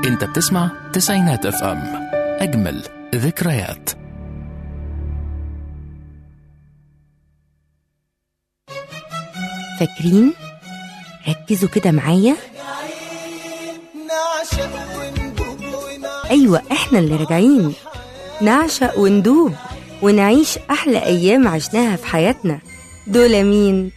انت بتسمع تسعينات اف ام اجمل ذكريات فاكرين ركزوا كده معايا ايوه احنا اللي راجعين نعشق وندوب ونعيش احلى ايام عشناها في حياتنا دول مين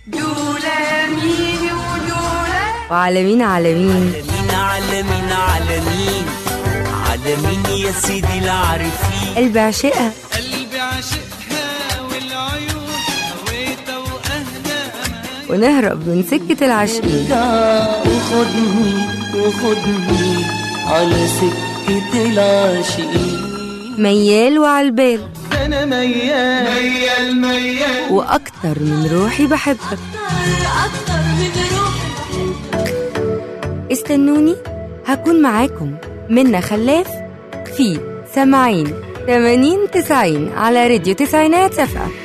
وعلى مين على مين عالمين عالمين عالمين عالمين يا سيدي العارفين قلبي عشقها قلبي عاشقها والعيون هويتها واهلها معايا ونهرب من سكة العاشقين وخدني وخدني على سكة العاشقين ميال وعالبال انا ميال ميال ميال واكتر من روحي بحبك استنوني هكون معاكم منا خلاف في سمعين 80 90 على راديو تسعينات اف ام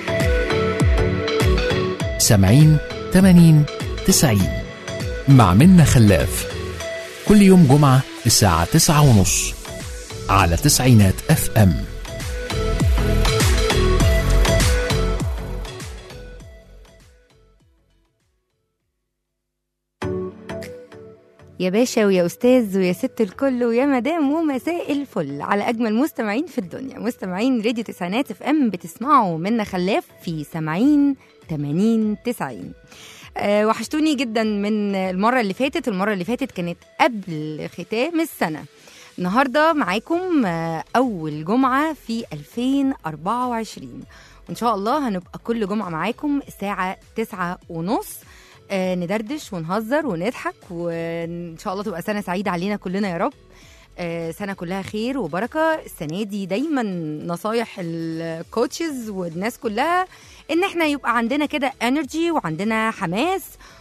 سامعين 80 90 مع منا خلاف كل يوم جمعة الساعة 9 ونص على تسعينات اف ام يا باشا ويا استاذ ويا ست الكل ويا مدام ومساء الفل على اجمل مستمعين في الدنيا مستمعين راديو تسعينات اف ام بتسمعوا منا خلاف في سمعين 80 90 أه وحشتوني جدا من المره اللي فاتت المره اللي فاتت كانت قبل ختام السنه النهارده معاكم آه، اول جمعه في 2024 وان شاء الله هنبقى كل جمعه معاكم الساعه 9 ونص آه، ندردش ونهزر ونضحك وان شاء الله تبقى سنه سعيده علينا كلنا يا رب آه، سنه كلها خير وبركه السنه دي دايما نصايح الكوتشز والناس كلها ان احنا يبقى عندنا كده انرجي وعندنا حماس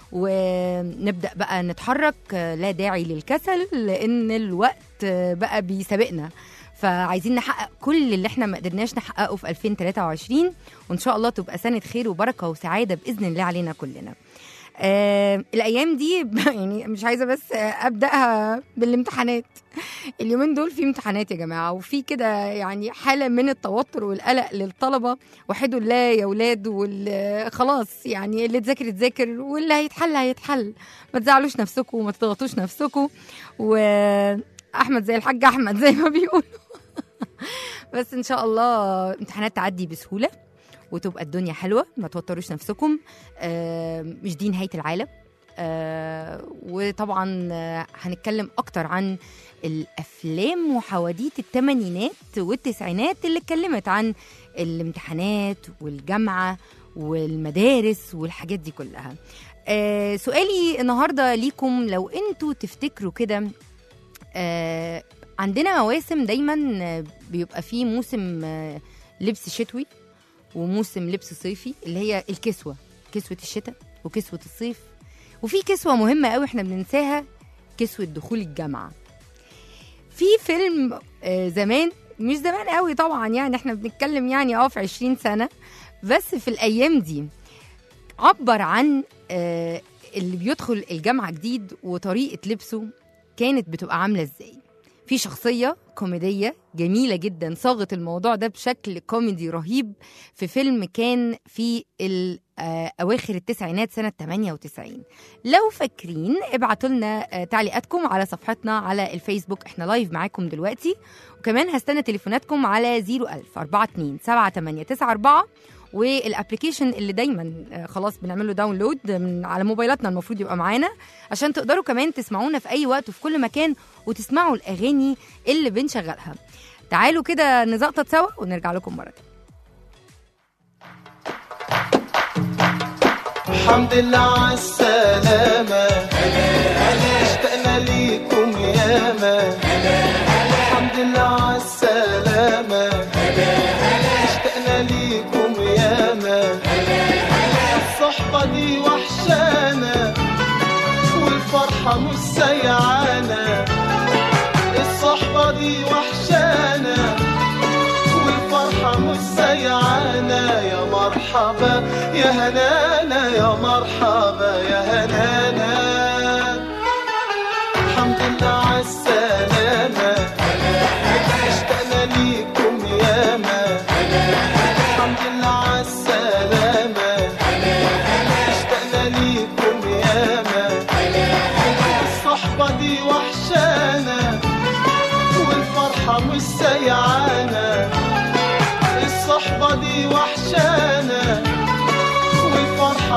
ونبدا بقى نتحرك آه، لا داعي للكسل لان الوقت آه، بقى بيسابقنا فعايزين نحقق كل اللي احنا ما قدرناش نحققه في 2023 وان شاء الله تبقى سنه خير وبركه وسعاده باذن الله علينا كلنا آه الايام دي يعني مش عايزه بس آه، ابداها بالامتحانات اليومين دول في امتحانات يا جماعه وفي كده يعني حاله من التوتر والقلق للطلبه وحدوا الله يا ولاد وال خلاص يعني اللي تذاكر تذاكر واللي هيتحل هيتحل ما تزعلوش نفسكم وما تضغطوش نفسكم واحمد زي الحاج احمد زي ما بيقولوا بس ان شاء الله امتحانات تعدي بسهوله وتبقى الدنيا حلوه ما توتروش نفسكم آه، مش دي نهايه العالم آه، وطبعا آه، هنتكلم اكتر عن الافلام وحواديت الثمانينات والتسعينات اللي اتكلمت عن الامتحانات والجامعه والمدارس والحاجات دي كلها آه، سؤالي النهارده ليكم لو انتوا تفتكروا كده آه، عندنا مواسم دايما آه، بيبقى فيه موسم آه، لبس شتوي وموسم لبس صيفي اللي هي الكسوه كسوه الشتاء وكسوه الصيف وفي كسوه مهمه قوي احنا بننساها كسوه دخول الجامعه في فيلم آه، زمان مش زمان قوي طبعا يعني احنا بنتكلم يعني اه في 20 سنه بس في الايام دي عبر عن آه، اللي بيدخل الجامعه جديد وطريقه لبسه كانت بتبقى عامله ازاي في شخصيه كوميديه جميله جدا صاغت الموضوع ده بشكل كوميدي رهيب في فيلم كان في ال- آه، اواخر التسعينات سنه 98 لو فاكرين ابعتوا لنا آه، تعليقاتكم على صفحتنا على الفيسبوك احنا لايف معاكم دلوقتي وكمان هستنى تليفوناتكم على 01000 42 7894 والابلكيشن اللي دايما آه، خلاص بنعمل له داونلود من على موبايلاتنا المفروض يبقى معانا عشان تقدروا كمان تسمعونا في اي وقت وفي كل مكان وتسمعوا الاغاني اللي بنشغلها تعالوا كده نزقطط سوا ونرجع لكم مره تانية. الحمد لله على السلامة اشتقنا ليكم ياما الحمد لله على السلامة اشتقنا ليكم ياما الصحبة دي وحشانا والفرحة مش سيعانا الصحبة دي وحشانا والفرحة مش سيعانا يا مرحبا يا هنانا يا مرحبا يا هنانا الحمد لله على السلامة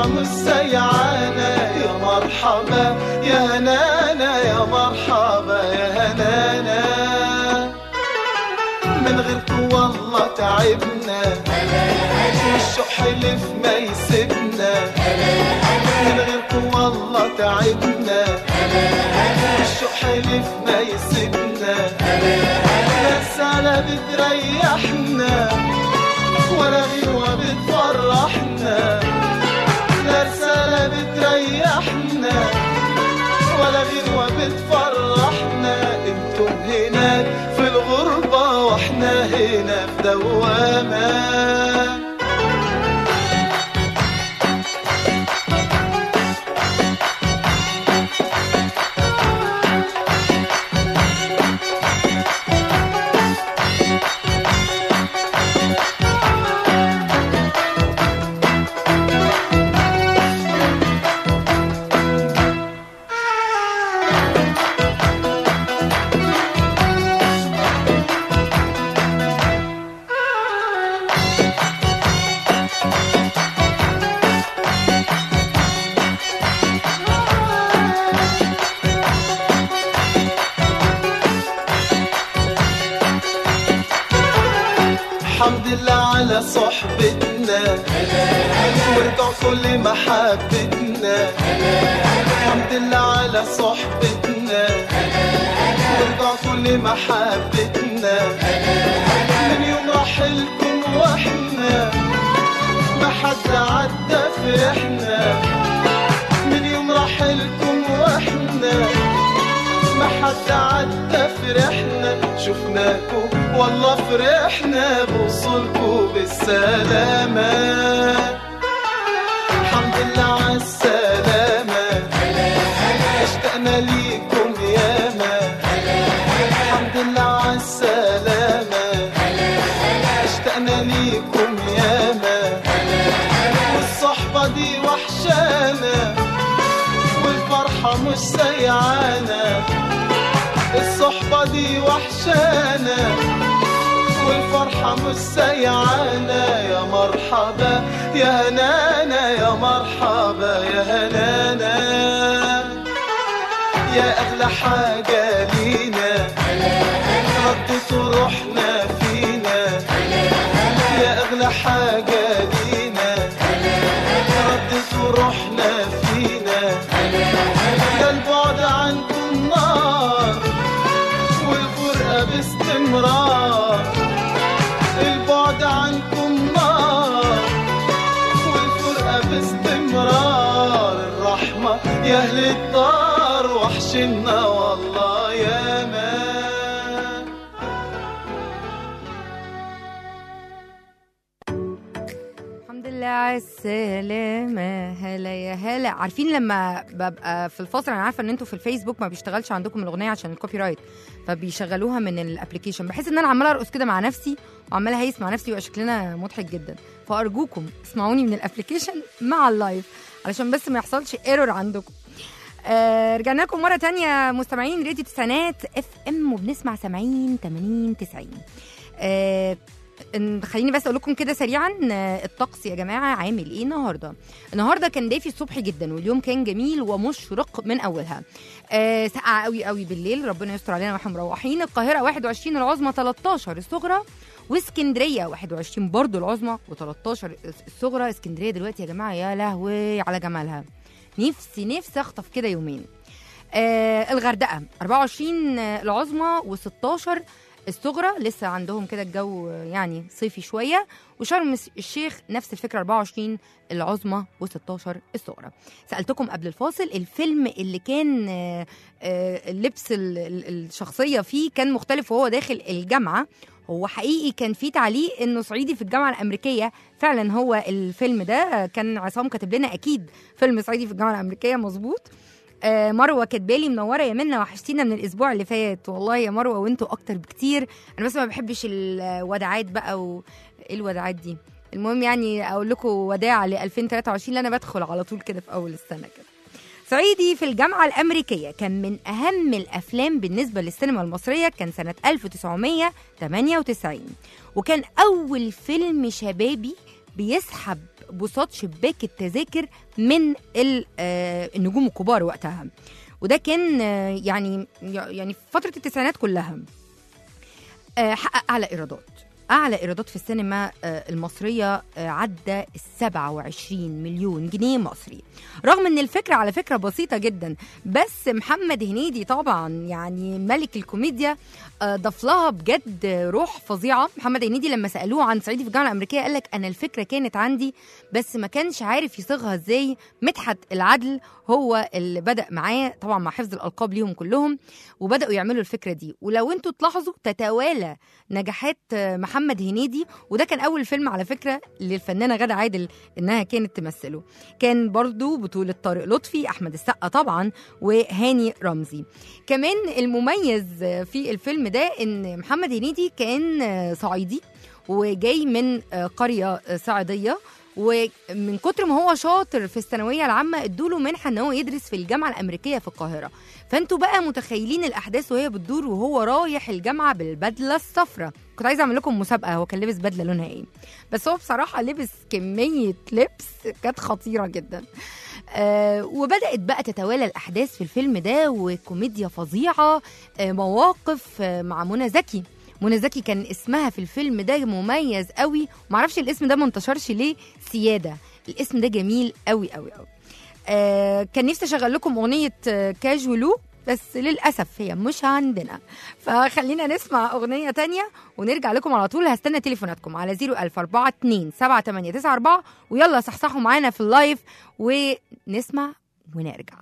والفرحة مش سيعانة يا مرحبا يا هنانا يا مرحبا يا هنانا من غيركم والله تعبنا والشوق حلف ما يسيبنا من غيركم والله تعبنا والشوق حلف ما يسيبنا لا سنة بتريحنا ولا غيرها بتفرحنا لا رسالة بتريحنا ولا غيرها بتفرحنا انتم هناك في الغربة واحنا هنا في دوامة الحمد لله على صحبتنا وارجع كل محبتنا الحمد لله على صحبتنا وارجع كل محبتنا من يوم رحلكم واحنا ما حد عدى فرحنا من يوم رحلكم واحنا ما حد عدى فرحنا شفناكو والله فرحنا بوصولكو بالسلامة الحمد لله على السلامة اشتقنا ليكم ياما الحمد لله على السلامة اشتقنا ليكم ياما والصحبة دي وحشانا والفرحة مش سيعانا الصحبة دي وحشانا والفرحة مش سيعانا يا مرحبا يا هنانا يا مرحبا يا هنانا يا أغلى حاجة لينا ردت روحنا فينا يا أغلى حاجة لينا ردت روحنا فينا ده البعد عنكم نار والفرقة باستمرار البعد عنكم نار والفرقة باستمرار الرحمة يا أهل الدار وحشنا والله يا مان الحمد لله على السلامة هلا يا هلا عارفين لما ببقى في الفاصل انا عارفه ان انتوا في الفيسبوك ما بيشتغلش عندكم الاغنيه عشان الكوبي رايت فبيشغلوها من الابلكيشن بحس ان انا عماله ارقص كده مع نفسي وعماله هيس مع نفسي ويبقى شكلنا مضحك جدا فارجوكم اسمعوني من الابلكيشن مع اللايف علشان بس ما يحصلش ايرور عندكم آه رجعنا لكم مره تانية مستمعين راديو تسعينات اف ام وبنسمع سامعين 80 90 آه إن- خليني بس اقول لكم كده سريعا آه، الطقس يا جماعه عامل ايه النهارده النهارده كان دافي الصبح جدا واليوم كان جميل ومشرق من اولها آه سقع قوي قوي بالليل ربنا يستر علينا واحنا مروحين القاهره 21 العظمى 13 الصغرى واسكندريه 21 برضو العظمى و13 الصغرى اسكندريه دلوقتي يا جماعه يا لهوي على جمالها نفسي نفسي اخطف كده يومين آه الغردقه 24 العظمى و16 الصغرى لسه عندهم كده الجو يعني صيفي شويه وشرم الشيخ نفس الفكره 24 العظمى و16 الصغرى سالتكم قبل الفاصل الفيلم اللي كان آه، آه، اللبس ال- ال- الشخصيه فيه كان مختلف وهو داخل الجامعه هو حقيقي كان في تعليق انه صعيدي في الجامعه الامريكيه فعلا هو الفيلم ده كان عصام كاتب لنا اكيد فيلم صعيدي في الجامعه الامريكيه مظبوط آه، مروه كاتبالي منوره يا منا وحشتينا من الاسبوع اللي فات والله يا مروه وانتوا اكتر بكتير انا بس ما بحبش الوداعات بقى و... ايه الوداعات دي المهم يعني اقول لكم وداع ل 2023 اللي انا بدخل على طول كده في اول السنه كده صعيدي في الجامعة الأمريكية كان من أهم الأفلام بالنسبة للسينما المصرية كان سنة 1998 وكان أول فيلم شبابي بيسحب بساط شباك التذاكر من ال- آه، النجوم الكبار وقتها وده كان آه، يعني يعني في فتره التسعينات كلها آه، حقق اعلى ايرادات اعلى ايرادات في السينما آه، المصريه آه، عدى ال 27 مليون جنيه مصري رغم ان الفكره على فكره بسيطه جدا بس محمد هنيدي طبعا يعني ملك الكوميديا آه، ضاف لها بجد روح فظيعه محمد هنيدي لما سالوه عن صعيدي في الجامعه الامريكيه قال لك انا الفكره كانت عندي بس ما كانش عارف يصيغها ازاي مدحت العدل هو اللي بدا معاه طبعا مع حفظ الالقاب ليهم كلهم وبداوا يعملوا الفكره دي ولو انتوا تلاحظوا تتوالى نجاحات آه، محمد هنيدي وده كان اول فيلم على فكره للفنانه غاده عادل انها كانت تمثله كان برضو بطوله طارق لطفي احمد السقا طبعا وهاني رمزي كمان المميز آه، في الفيلم ده ان محمد هنيدي كان آه، صعيدي وجاي من آه، قريه آه، صعيديه ومن كتر ما هو شاطر في الثانويه العامه ادوا له منحه ان هو يدرس في الجامعه الامريكيه في القاهره فانتوا بقى متخيلين الاحداث وهي بتدور وهو رايح الجامعه بالبدله الصفراء كنت عايزه اعمل لكم مسابقه هو كان لابس بدله لونها ايه بس هو بصراحه لبس كميه لبس كانت خطيره جدا آه وبدات بقى تتوالى الاحداث في الفيلم ده وكوميديا فظيعه آه مواقف آه مع منى زكي منى زكي كان اسمها في الفيلم ده مميز قوي ومعرفش الاسم ده ما انتشرش ليه سياده الاسم ده جميل قوي قوي قوي آه كان نفسي اشغل لكم اغنيه آه، كاجولو بس للاسف هي مش عندنا فخلينا نسمع اغنيه تانية ونرجع لكم على طول هستنى تليفوناتكم على 01042 7894 ويلا صحصحوا معانا في اللايف ونسمع ونرجع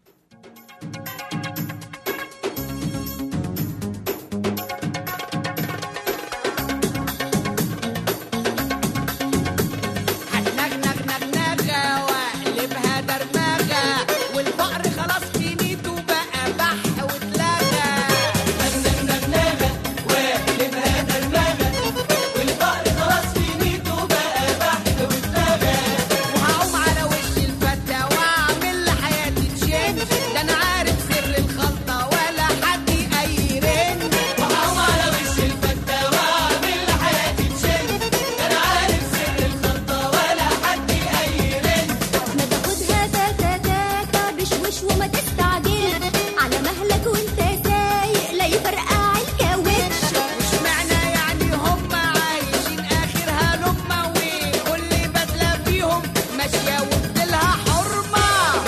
هتنغنغ نغنغة واقلبها درمغة والفقر خلاص في نيته بقى بح واتلغى وهقوم على وش الفتى واعمل لحياتي تشين ده انا عارف سر الخلطة ولا حد يقيرن وهقوم على وش الفتى واعمل لحياتي تشين ده انا عارف سر الخلطة ولا حد يقيرن ما تاخدها تاتا تاتا بشوش وما تستعجل على مهلك وانت سايق لا يفرقع الكاوتش مش معنى يعني هم عايشين اخرها لقمة وكل بدلة فيهم ماشية وبدلها حرمة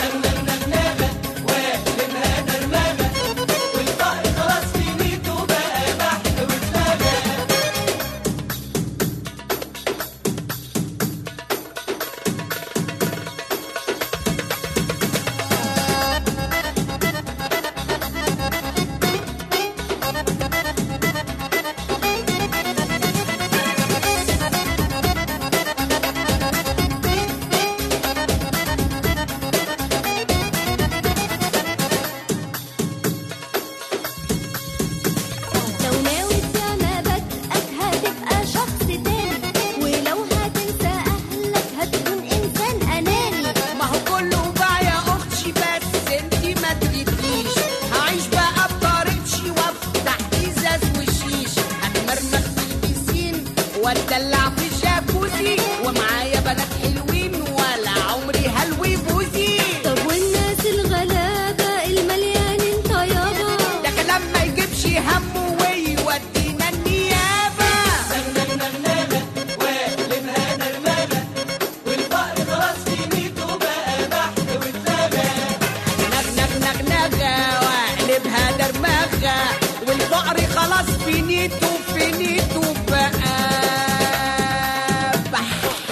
لو ناوي السما بدأت هتبقى شخص تاني ولو هتنسى أهلك هتكون إنسان أناني ما هو كله بقى يا اختي بس انتي ما تجيتيش هعيش بقى بطريقتي وافتح ازاز وشيش هتمرمخ في البسين واتدلع في الجاكوزي ومعايا بنات حلوين ولا عمري هلوي بوزي طب والناس الغلابة المليانين طيابة ده كلام ما يجيبش همه ويودينا النيابة نغنغ نغنغة واقلبها درمغة والفقر خلاص في نيته في نيته بقى بح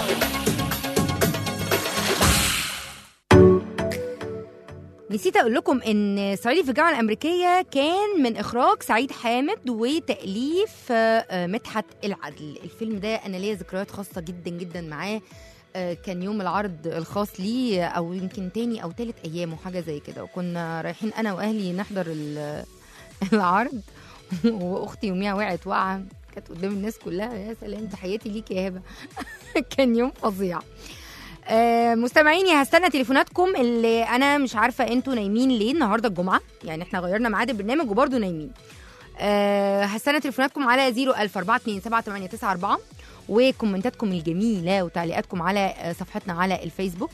نسيت اقول لكم ان صعيدي في الجامعه الامريكيه كان من اخراج سعيد حامد وتاليف آه، مدحت العدل الفيلم ده انا ليا ذكريات خاصه جدا جدا معاه آه، كان يوم العرض الخاص ليه او يمكن تاني او تالت ايامه حاجه زي كده وكنا رايحين انا واهلي نحضر ال- العرض واختي يوميها وقعت وقعه كانت قدام الناس كلها يا سلام تحياتي ليكي يا هبه كان يوم فظيع آه، مستمعيني هستنى تليفوناتكم اللي انا مش عارفه انتوا نايمين ليه النهارده الجمعه يعني احنا غيرنا ميعاد البرنامج وبرضه نايمين أه هستنى تليفوناتكم على 004278994 وكومنتاتكم الجميله وتعليقاتكم على آه، صفحتنا على الفيسبوك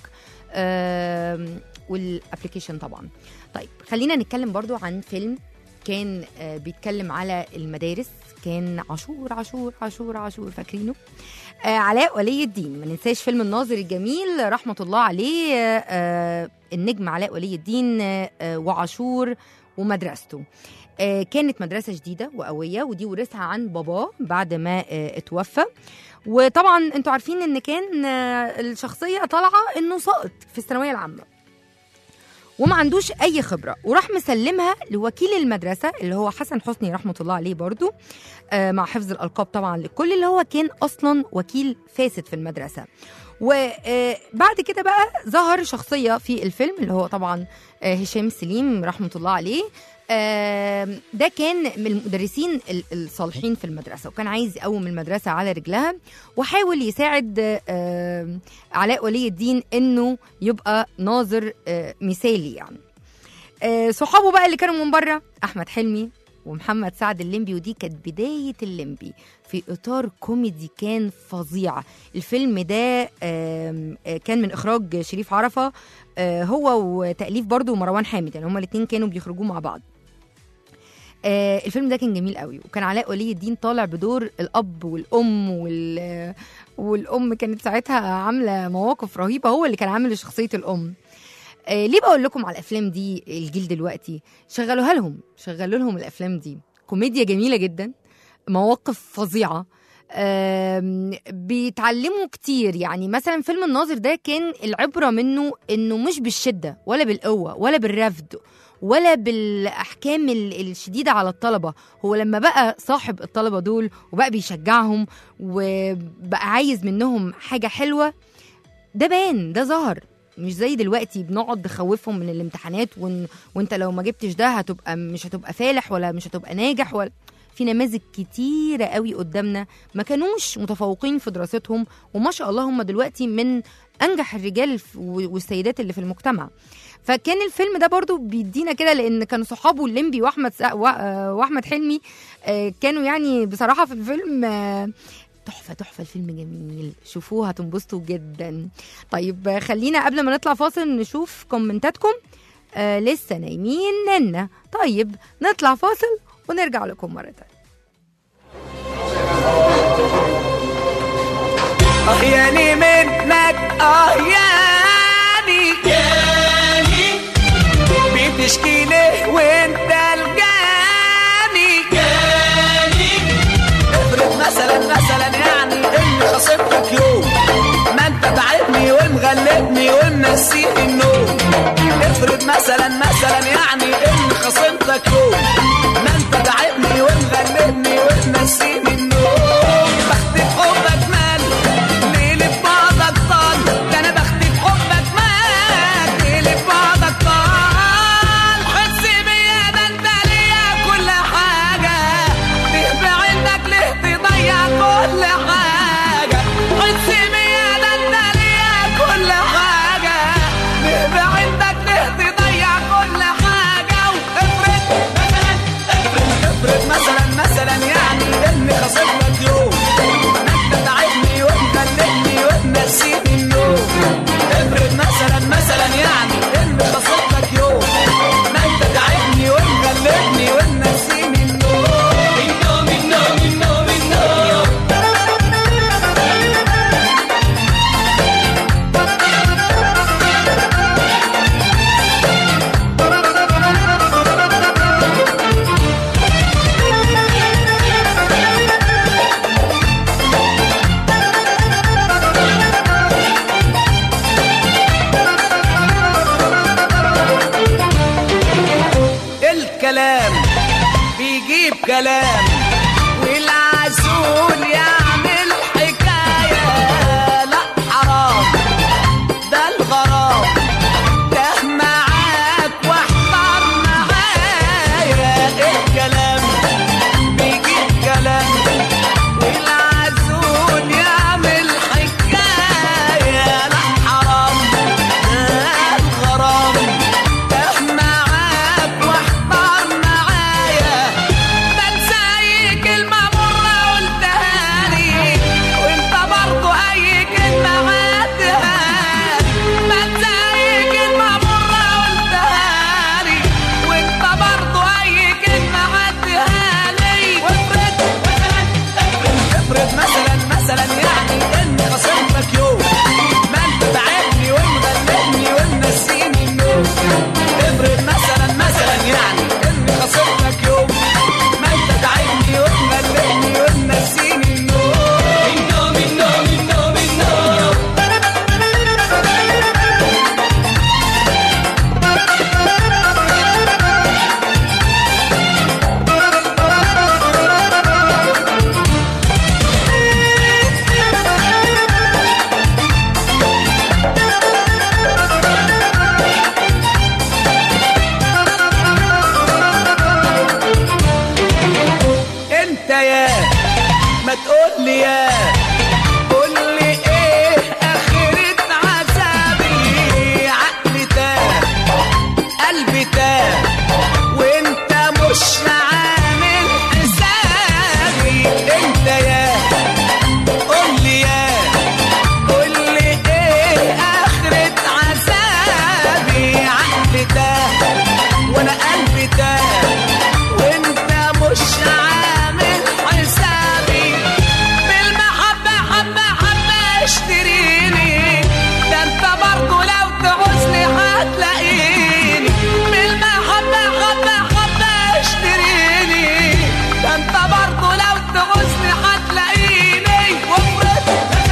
آم، والابلكيشن طبعا طيب خلينا نتكلم برضو عن فيلم كان آه، بيتكلم على المدارس كان عاشور عاشور عاشور عاشور فاكرينه آه علاء ولي الدين ما ننساش فيلم الناظر الجميل رحمة الله عليه آه النجم علاء ولي الدين آه آه، وعاشور ومدرسته آه كانت مدرسة جديدة وقوية ودي ورثها عن باباه بعد ما آه اتوفى وطبعا انتوا عارفين ان كان آه الشخصية طالعة انه ساقط في الثانوية العامة وما عندوش اي خبره وراح مسلمها لوكيل المدرسه اللي هو حسن حسني رحمه الله عليه برضو آه، مع حفظ الالقاب طبعا لكل اللي هو كان اصلا وكيل فاسد في المدرسه وبعد كده بقى ظهر شخصيه في الفيلم اللي هو طبعا آه، هشام سليم رحمه الله عليه آم، ده كان من المدرسين ال- الصالحين في المدرسه وكان عايز يقوم المدرسه على رجلها وحاول يساعد آم، علاء ولي الدين انه يبقى ناظر آه، مثالي يعني آه، صحابه بقى اللي كانوا من بره احمد حلمي ومحمد سعد الليمبي ودي كانت بدايه الليمبي في اطار كوميدي كان فظيع الفيلم ده آم، آه، كان من اخراج شريف عرفه آه، هو وتاليف برضو مروان حامد يعني هما الاثنين كانوا بيخرجوا مع بعض آه الفيلم ده كان جميل قوي وكان علاء ولي الدين طالع بدور الاب والام وال والام كانت ساعتها عامله مواقف رهيبه هو اللي كان عامل شخصيه الام آه ليه بقول لكم على الافلام دي الجيل دلوقتي شغلوها لهم شغلوا لهم الافلام دي كوميديا جميله جدا مواقف فظيعه آم، بيتعلموا كتير يعني مثلا فيلم الناظر ده كان العبرة منه انه مش بالشدة ولا بالقوة ولا بالرفض ولا بالاحكام ال- الشديده على الطلبه هو لما بقى صاحب الطلبه دول وبقى بيشجعهم وبقى عايز منهم حاجه حلوه ده بان ده ظهر مش زي دلوقتي بنقعد نخوفهم من الامتحانات ون... وانت لو ما جبتش ده هتبقى مش هتبقى فالح ولا مش هتبقى ناجح ولا في نماذج كتيرة قوي قدامنا ما كانوش متفوقين في دراستهم وما شاء الله هم دلوقتي من أنجح الرجال ف- والسيدات اللي في المجتمع فكان الفيلم ده برضو بيدينا كده لان كانوا صحابه الليمبي واحمد سا... وا- آه، واحمد حلمي آه، كانوا يعني بصراحه في الفيلم آه، تحفه تحفه الفيلم جميل شوفوه هتنبسطوا جدا طيب آه، خلينا قبل ما نطلع فاصل نشوف كومنتاتكم آه لسه نايمين ننا طيب نطلع فاصل ونرجع لكم مره تانية اه ياني منك اه ياني ياني بتشكي ليه وانت الجاني جاني افرض مثلا مثلا يعني اني خصمتك يوم ما انت تعبني ومغلبني ومنسيني النوم افرض مثلا مثلا يعني اني خصمتك يوم ما انت تعبني ومغلبني ومنسيني النوم بختي بحبك مال ليلي ببعضك طال ده انا بختي بحبك مال ليلي ببعضك طال حس بيا ده انت ليا كل حاجه تهبى عندك ليه تضيع كل حاجه حس بيا ده انت ليا كل حاجه تهبى عندك ليه تضيع كل حاجه وافرض مثلا افرض مثلا مثلا يعني اني خصمتك يوم ما انت تعبني ومغلبني ومنسيني النوم افرض مثلا مثلا يعني اني خصمتك يوم ما انت تعبني ومغلبني ومنسيني النوم النوم النوم النوم النوم الكلام بيجيب كلام والعسول يعمل حكاية لا حرام ده الغرام ده معاك واحضر معايا الكلام بيجيب كلام والعسول يعمل حكاية لا حرام ده الغرام ده معاك واحضر معايا بنسى قلبي تاه وانت مش عامل حسابي انت يا قول لي يا قول لي ايه اخرة عذابي عقلي تاه وانا قلبي تاه وانت مش عامل حسابي بالمحبة حبة حبة اشتريني ده انت برضه لو تعوزني هتلاقيني بالمحبة حبة حبة اشتريني ده انت برضه لو تعوزني هتلاقيني وافرض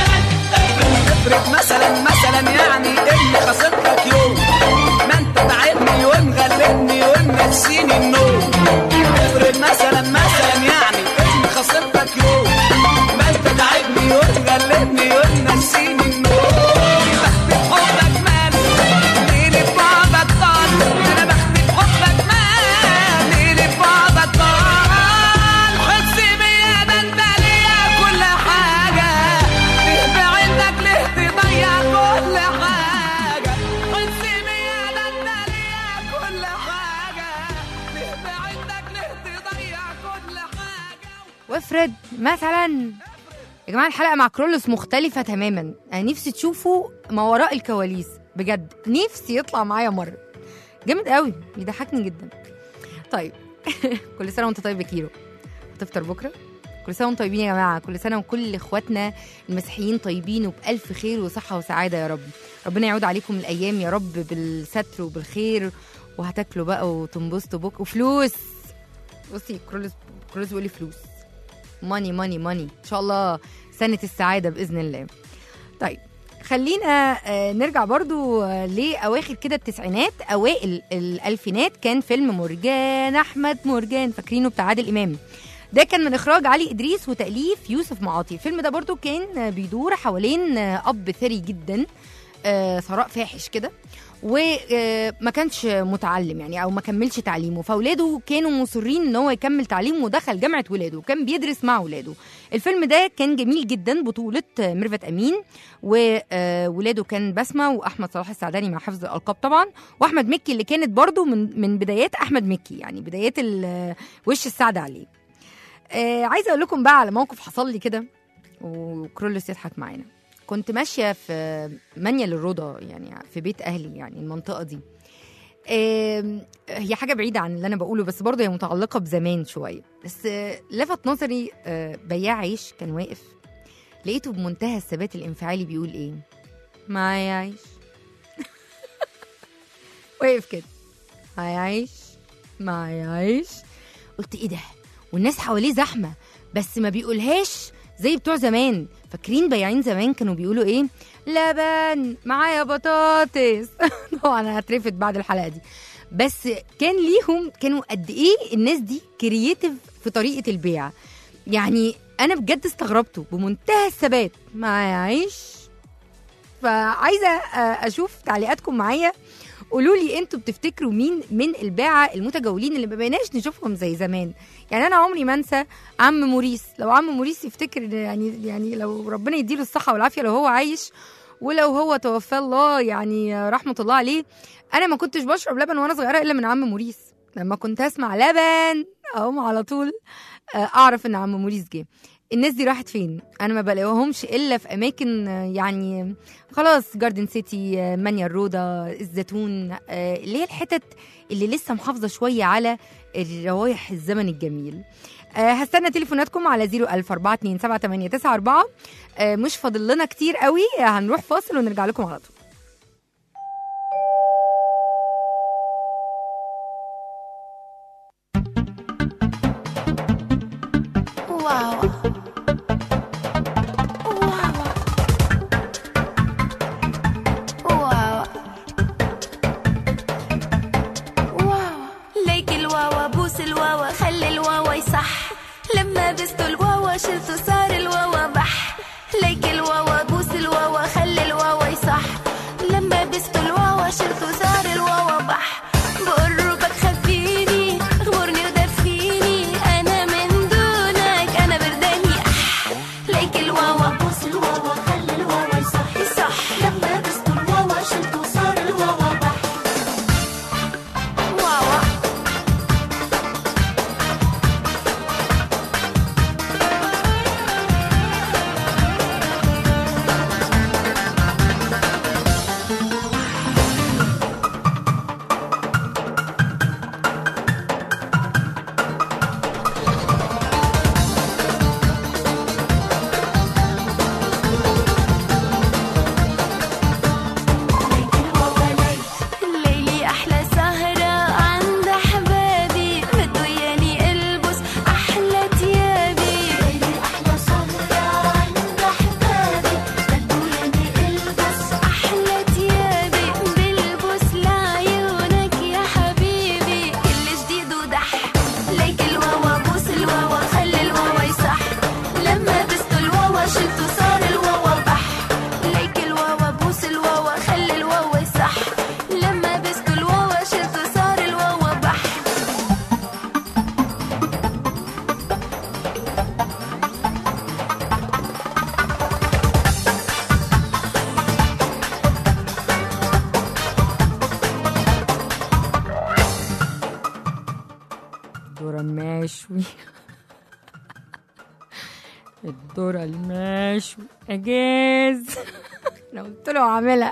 افرض مثلا مثلا يعني اني خسرتك يوم ما انت تعبني ومغلبني ومنسيني النوم افرض مثلا مثلا يعني اني خسرتك يوم ما انت تعبني ومغلبني ومنسيني النوم بختي بحبك مال ليلي ببعضك طال انا بختي بحبك مال ليلي ببعضك طال حس بيا ده انت ليا كل حاجه ليه بعينك ليه تضيع كل حاجه حس بيا ده انت ليا كل حاجه ليه بعينك ليه تضيع كل حاجه وافرض مثلا يا جماعه الحلقه مع كرولوس مختلفه تماما انا نفسي تشوفوا ما وراء الكواليس بجد نفسي يطلع معايا مره جامد قوي بيضحكني جدا طيب كل سنه وانت طيب يا كيرو هتفطر بكره كل سنه وانتم طيبين يا جماعه كل سنه وكل اخواتنا المسيحيين طيبين وبالف خير وصحه وسعاده يا رب ربنا يعود عليكم الايام يا رب بالستر وبالخير وهتاكلوا بقى وتنبسطوا بكره وفلوس بصي كرولوس كرولوس بيقول لي فلوس ماني ماني ماني ان شاء الله سنه السعاده باذن الله طيب خلينا آه، نرجع برضو آه، لاواخر كده التسعينات اوائل الالفينات كان فيلم مرجان احمد مرجان فاكرينه بتاع عادل امام ده كان من اخراج علي ادريس وتاليف يوسف معاطي الفيلم ده برضو كان آه، بيدور حوالين آه، اب ثري جدا آه، ثراء فاحش كده وما كانش متعلم يعني او ما كملش تعليمه فاولاده كانوا مصرين ان هو يكمل تعليمه ودخل جامعه ولاده وكان بيدرس مع ولاده الفيلم ده كان جميل جدا بطوله ميرفت امين وولاده كان بسمه واحمد صلاح السعداني مع حفظ الالقاب طبعا واحمد مكي اللي كانت برضو من من بدايات احمد مكي يعني بدايات ال- وش السعد عليه آه عايزه اقول لكم بقى على موقف حصل لي كده وكرولوس يضحك معانا كنت ماشيه في منيا للرضا يعني في بيت اهلي يعني المنطقه دي آم، هي حاجه بعيده عن اللي انا بقوله بس برضه هي متعلقه بزمان شويه بس آه، لفت نظري آه، بياع عيش كان واقف لقيته بمنتهى الثبات الانفعالي بيقول ايه معايا عيش واقف كده معايا عيش معايا عيش قلت ايه ده والناس حواليه زحمه بس ما بيقولهاش زي بتوع زمان فاكرين بياعين زمان كانوا بيقولوا ايه لبن معايا بطاطس طبعا انا هترفد بعد الحلقه دي بس كان ليهم كانوا قد ايه الناس دي كرييتيف في طريقه البيع يعني انا بجد استغربته بمنتهى الثبات معايا عيش فعايزه آه، اشوف تعليقاتكم معايا قولوا لي انتوا بتفتكروا مين من الباعة المتجولين اللي ما بقيناش نشوفهم زي زمان يعني انا عمري ما انسى عم موريس لو عم موريس يفتكر إن يعني يعني لو ربنا يديله الصحه والعافيه لو هو عايش ولو هو توفاه الله يعني رحمه الله عليه انا ما كنتش بشرب لبن وانا صغيره الا من عم موريس لما كنت اسمع لبن اقوم على طول آه، اعرف ان عم موريس جه الناس دي راحت فين انا ما بلاقيهمش الا في اماكن آه، يعني خلاص جاردن سيتي آه، مانيا الروضه الزيتون آه، اللي هي الحتت اللي لسه محافظه شويه على الروايح الزمن الجميل آه، هستنى تليفوناتكم على 004278994 آه، مش فاضل لنا كتير قوي آه، هنروح فاصل ونرجع لكم على طول واو واو واو ليك الواوا بوس الواوا خلي الواوا يصح لما بستوا الواوا شلتوا صار الواوا بح ليك الواوا بوس الواوا خلي الواوا يصح لما بستوا الواوا شلتوا صار الواوا بح بقربك خفيني اغمرني ودفيني انا من دونك انا برداني اح ليك الواوا بوس الواوا خلي الواوا يصح يصح لما بستوا الواوا شلتوا صار الواوا بح الذرة المشوي الذرة المشوي اجاز انا قلت له اعملها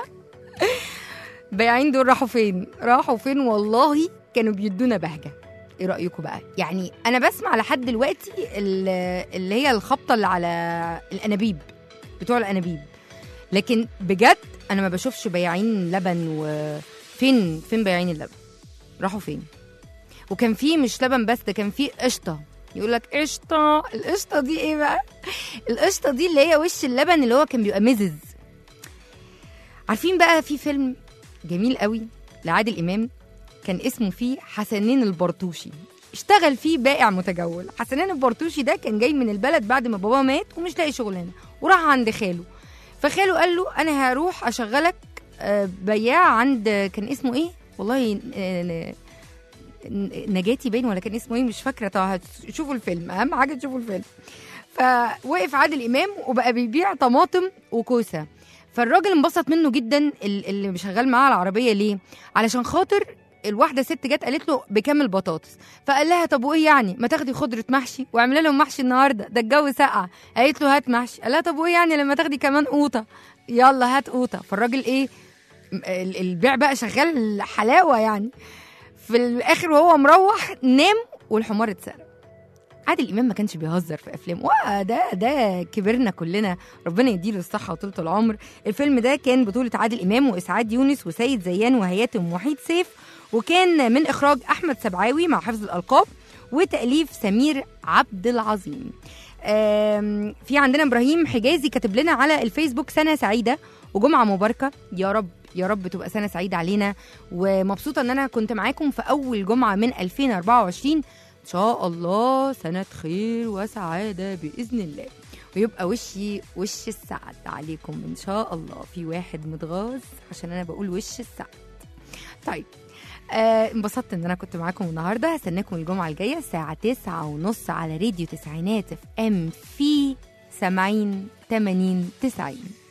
بياعين دول راحوا فين راحوا فين والله كانوا بيدونا بهجه ايه رايكم بقى يعني انا بسمع لحد دلوقتي ال- اللي هي الخبطه اللي على الانابيب بتوع الانابيب لكن بجد انا ما بشوفش بياعين لبن وفين فين بياعين اللبن راحوا فين وكان في مش لبن بس ده كان في قشطه يقول لك قشطه القشطه دي ايه بقى القشطه دي اللي هي وش اللبن اللي هو كان بيبقى مزز عارفين بقى في فيلم جميل قوي لعادل امام كان اسمه فيه حسنين البرطوشي اشتغل فيه بائع متجول حسنين البرطوشي ده كان جاي من البلد بعد ما باباه مات ومش لاقي شغلانه وراح عند خاله فخاله قال له انا هروح اشغلك آه، بياع عند كان اسمه ايه والله آه، ن- ن- نجاتي باين ولا كان اسمه ايه مش فاكره طبعا شوفوا الفيلم اهم حاجه تشوفوا الفيلم فوقف عادل امام وبقى بيبيع طماطم وكوسه فالراجل انبسط منه جدا ال- اللي شغال معاه على العربيه ليه علشان خاطر الواحده ست جت قالت له بكام البطاطس فقال لها طب وايه يعني ما تاخدي خضره محشي واعملي لهم محشي النهارده ده الجو ساقع قالت له هات محشي قال لها طب وايه يعني لما تاخدي كمان قوطه يلا هات قوطه فالراجل ايه م- ال- البيع بقى شغال حلاوه يعني في الاخر وهو مروح نام والحمار اتسرق عادل امام ما كانش بيهزر في افلامه وده ده كبرنا كلنا ربنا يديله الصحه وطولة العمر الفيلم ده كان بطوله عادل امام واسعاد يونس وسيد زيان وهياتم وحيد سيف وكان من اخراج احمد سبعاوي مع حفظ الالقاب وتاليف سمير عبد العظيم آم، في عندنا ابراهيم حجازي كاتب لنا على الفيسبوك سنه سعيده وجمعه مباركه يا رب يا رب تبقى سنه سعيده علينا ومبسوطه ان انا كنت معاكم في اول جمعه من 2024 ان شاء الله سنه خير وسعاده باذن الله ويبقى وشي وش السعد عليكم ان شاء الله في واحد متغاظ عشان انا بقول وش السعد طيب آه، انبسطت ان انا كنت معاكم النهارده هستناكم الجمعه الجايه الساعه 9 ونص على راديو تسعينات اف ام في 70 80 90